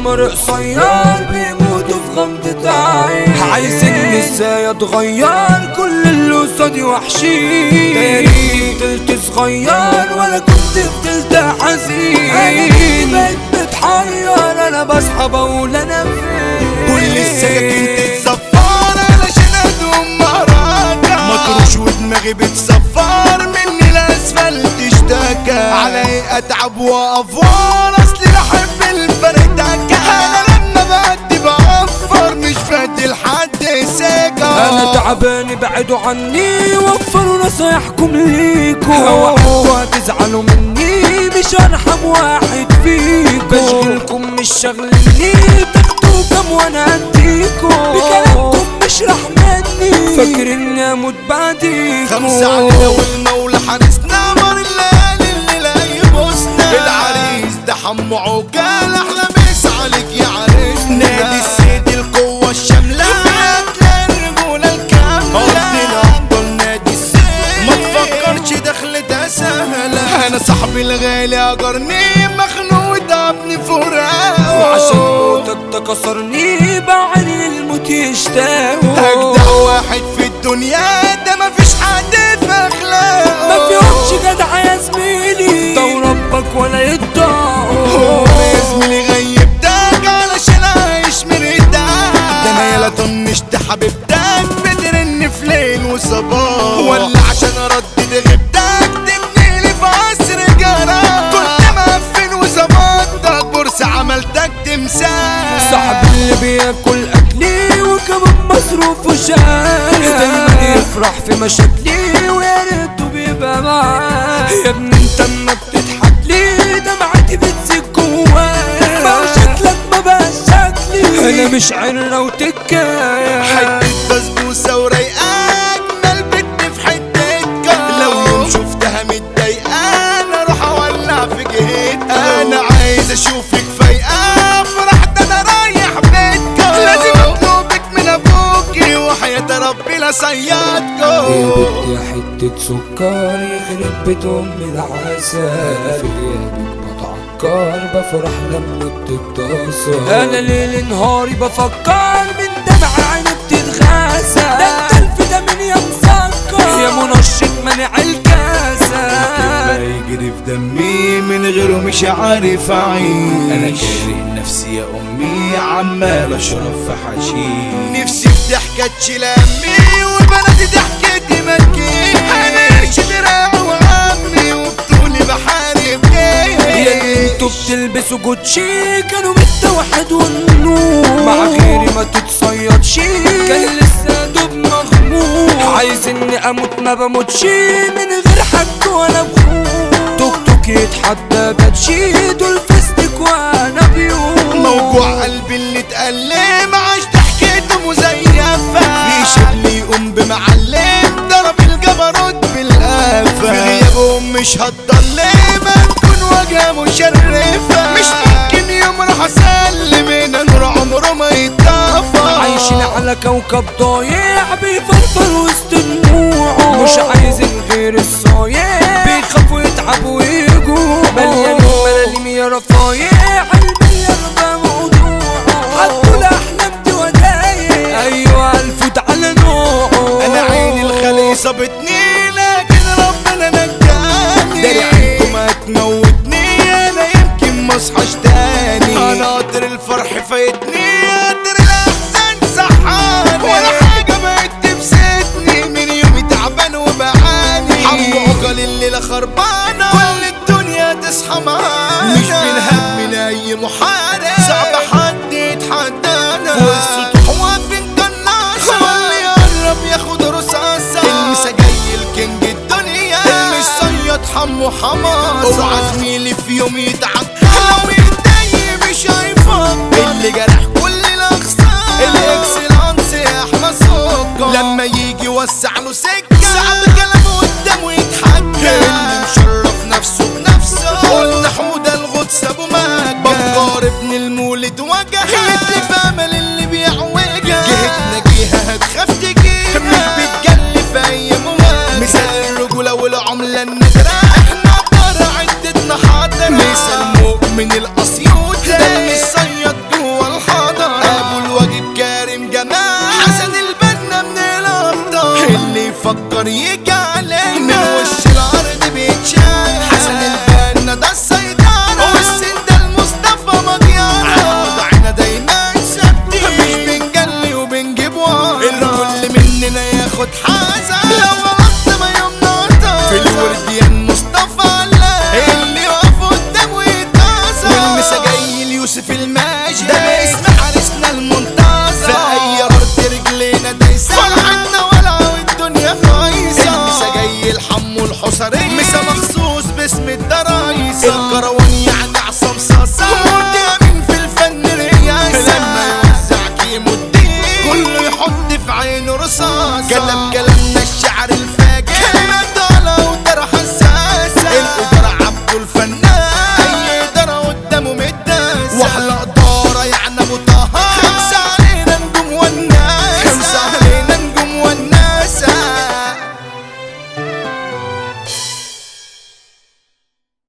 عمر قصير بيموتوا في غمضة عين عايزين ازاي اتغير كل اللي قصادي وحشين تاريخي فضلت صغير ولا كنت فضلت حزين انا بقيت متحير انا بصحى بقول انا فين كل السكاكين تتصفر علشان ادوم مهرجة مطروش ودماغي بتصفر مني الاسفلت اشتكى علي اتعب وافوار اصلي بحب الفردكة انا لما بدي بوفر مش بدي لحد سكة انا تعبان ابعدوا عني وفروا نصايحكم ليكوا اوعدكوا هتزعلوا مني مش ارحم واحد فيكوا بشغلكم مش شغلني تاخدوا كام وانا اديكوا بكلامكم مش رح مني فاكر اني اموت بعديكوا خمسة علينا والمولى حارسنا مر الليالي اللي لا يبوسنا العريس ده حمو عقال احلى مس عليك يا عريسنا نادي السيد القوة الشاملة فيها الرجولة الكاملة ارضنا افضل نادي السيد ما تفكرش دخلتها سهلة انا صاحبي الغالي اجرني مخنوق تعبني فراق وعشان موتك ده كسرني بعين الموت يشتاق اجدع واحد في الدنيا ده مفيش حد في اخلاقه ما فيهمش جدع يا زميلي ده ربك ولا يطاقوا هو يا زميلي غيبتك علشان عايش مرتاح ده انا يلا طنشت حبيبتك بترن في ليل وصباح ولا عشان اردد غيبتك تبنيلي في عصر جرى كنت مقفل وظبطتك بورصة عملتك تمساح صاحب اللي بياكل اكلي وكمان مصروفه شاري دايما يفرح في مشاكلي ويا ريته بيبقى معاه يا ابني انت اما بتضحك لي دمعتي بتزيد جوايا ما هو شكلك ما بقاش شكلي انا مش عرة وتكاية حتة بسبوسة ورايقاك ملبت في حتتك لو يوم شفتها متضايقة انا اروح اولع في جهتك انا عايز اشوفك فايقة فرح ده انا رايح بيتك لازم اطلبك من ابوكي وحياة ربي لا يا صيادكم بنت يا حتة سكر يخرب بيت أم العسل في غيابك بتعكر بفرح لما بتتصل أنا ليل نهاري بفكر من دمع عيني بتتغاسل ده انت الفدا من يا مسكر يا منشط منع الكاسة يجري في دمي من غيره مش عارف اعيش انا كاره نفسي يا امي عمال اشرب في حشيش نفسي في ضحكة تشيل امي وبناتي ضحكتي ما تجيش انا قرش دراع وعمي وبطولي بحارب يا اللي انتوا بتلبسوا جوتشي كانوا بالتوحد والنور مع غيري ما تتصيدش كان لسه دوب مغمور عايز اني اموت ما بموتش من غير حد ولا بخور توك توك يتحدى بتشي دول فستك وانا بيوم موجوع قلبي اللي اتألم عاش ضحكته مزيفة بيشيل يقوم بمعلم ضرب الجبروت بالقفا في غيابهم مش هتضلم تكون وجهة مشرفة مش ممكن يوم راح اسلم ان نور عمره ما يتطفى عايشين على كوكب ضايع بيفرفر وسط دموعه مش عايزين غير الصايع بيخافوا يتعبوا ويجوا مليان ملاليم يا رفايع قلبي يرضى موضوعه حطوا الاحلام دي ودايع ايوه الفوت على نوعه انا عيني الخلي صابتني لكن ربنا نجاني داري عنكم هتموتني انا يمكن ما اصحاش تاني انا قدر الفرح فايتني قدر الاحزان صحاني ولا حاجه بقت تبسطني من يومي تعبان وبعاني حمو عقل الليله خربانه كل الدنيا تصحى معانا مش بنهاب من اي محارب صعب حد يتحدانا والسطوح واقفين قناصه واللي يقرب ياخد رصاصه المسا جاي الكينج الدنيا المش صياد حمو حماصه اوعى زميلي في يوم يتعب لو يتضايق مش هيفكر اللي جرح كل الاغصان الاكسلانس يا احمد سكر لما يجي يوسع له سكه صعب كلامه قدامه يتحكى اللي مشرف نفسه بنفسه قلنا حوده الغدس ابو مجد بكار ابن المولد وجه اللي في امل اللي بيعوجها جهتنا جهه هتخاف تجيها مش بتجلي في اي مواجهه مثال الرجوله والعمله النادره احنا بره عدتنا حاضره مثال مؤمن الاسيوط ده اللي صيد جوه بصرية